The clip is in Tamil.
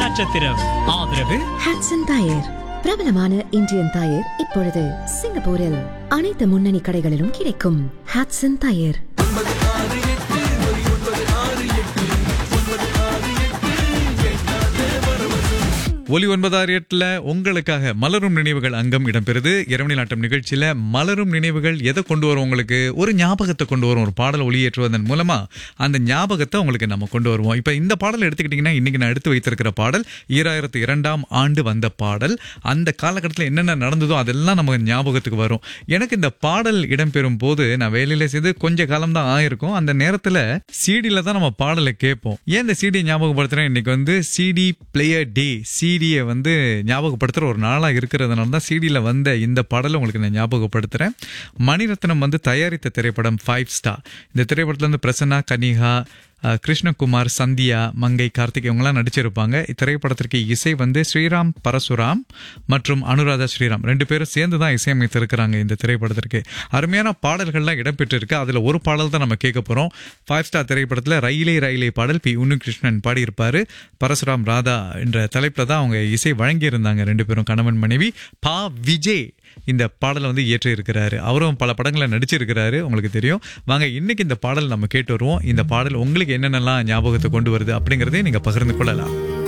நட்சத்திரம் ஆதரவு ஹாட்சன் டயர் பிரபலமான இந்தியன் டயர் இப்பொழுது சிங்கப்பூரில் அனைத்து முன்னணி கடைகளிலும் கிடைக்கும் ஹாட்சன் டயர் ஒலி ஒன்பதாறு எட்டுல உங்களுக்காக மலரும் நினைவுகள் அங்கம் இடம்பெறுது இரவணி நாட்டம் நிகழ்ச்சியில மலரும் நினைவுகள் எதை கொண்டு வரும் உங்களுக்கு ஒரு ஞாபகத்தை கொண்டு வரும் ஒரு பாடல் ஒளியேற்றுவதன் மூலமா அந்த ஞாபகத்தை உங்களுக்கு நம்ம கொண்டு வருவோம் இப்ப இந்த பாடல் எடுத்துக்கிட்டீங்கன்னா இன்னைக்கு நான் எடுத்து வைத்திருக்கிற பாடல் ஈராயிரத்து இரண்டாம் ஆண்டு வந்த பாடல் அந்த காலகட்டத்தில் என்னென்ன நடந்ததோ அதெல்லாம் நமக்கு ஞாபகத்துக்கு வரும் எனக்கு இந்த பாடல் இடம்பெறும் போது நான் வேலையில செய்து கொஞ்ச காலம் தான் ஆயிருக்கும் அந்த நேரத்துல சிடில தான் நம்ம பாடலை கேட்போம் ஏன் இந்த சிடி ஞாபகப்படுத்துறேன் இன்னைக்கு வந்து சிடி பிளேயர் டே சிடியை வந்து ஞாபகப்படுத்துற ஒரு நாளா இருக்கிறதுனால தான் சிடியில் வந்த இந்த பாடலை உங்களுக்கு நான் ஞாபகப்படுத்துறேன் மணிரத்னம் வந்து தயாரித்த திரைப்படம் ஃபைவ் ஸ்டார் இந்த திரைப்படத்துல வந்து பிரசன்னா கனிகா அஹ், கிருஷ்ணகுமார் சந்தியா மங்கை கார்த்திக் இவங்கெல்லாம் நடிச்சிருப்பாங்க இத்திரைப்படத்திற்கு இசை வந்து ஸ்ரீராம் பரசுராம் மற்றும் அனுராதா ஸ்ரீராம் ரெண்டு பேரும் சேர்ந்து தான் இசையமைத்திருக்கிறாங்க இந்த திரைப்படத்திற்கு அருமையான பாடல்கள்லாம் இடம்பெற்றிருக்கு அதில் ஒரு பாடல் தான் நம்ம கேட்க போகிறோம் ஃபைவ் ஸ்டார் திரைப்படத்தில் ரயிலே ரயிலே பாடல் பி உன்னிகிருஷ்ணன் பாடியிருப்பாரு பரசுராம் ராதா என்ற தலைப்பில் தான் அவங்க இசை வழங்கியிருந்தாங்க ரெண்டு பேரும் கணவன் மனைவி பா விஜய் இந்த பாடலை வந்து இயற்றி இருக்கிறாரு அவரும் பல படங்களை நடிச்சிருக்கிறாரு உங்களுக்கு தெரியும் வாங்க இன்னைக்கு இந்த பாடல் நம்ம கேட்டு வருவோம் இந்த பாடல் உங்களுக்கு என்னென்னலாம் ஞாபகத்தை கொண்டு வருது அப்படிங்கறதையும் நீங்க பகிர்ந்து கொள்ளலாம்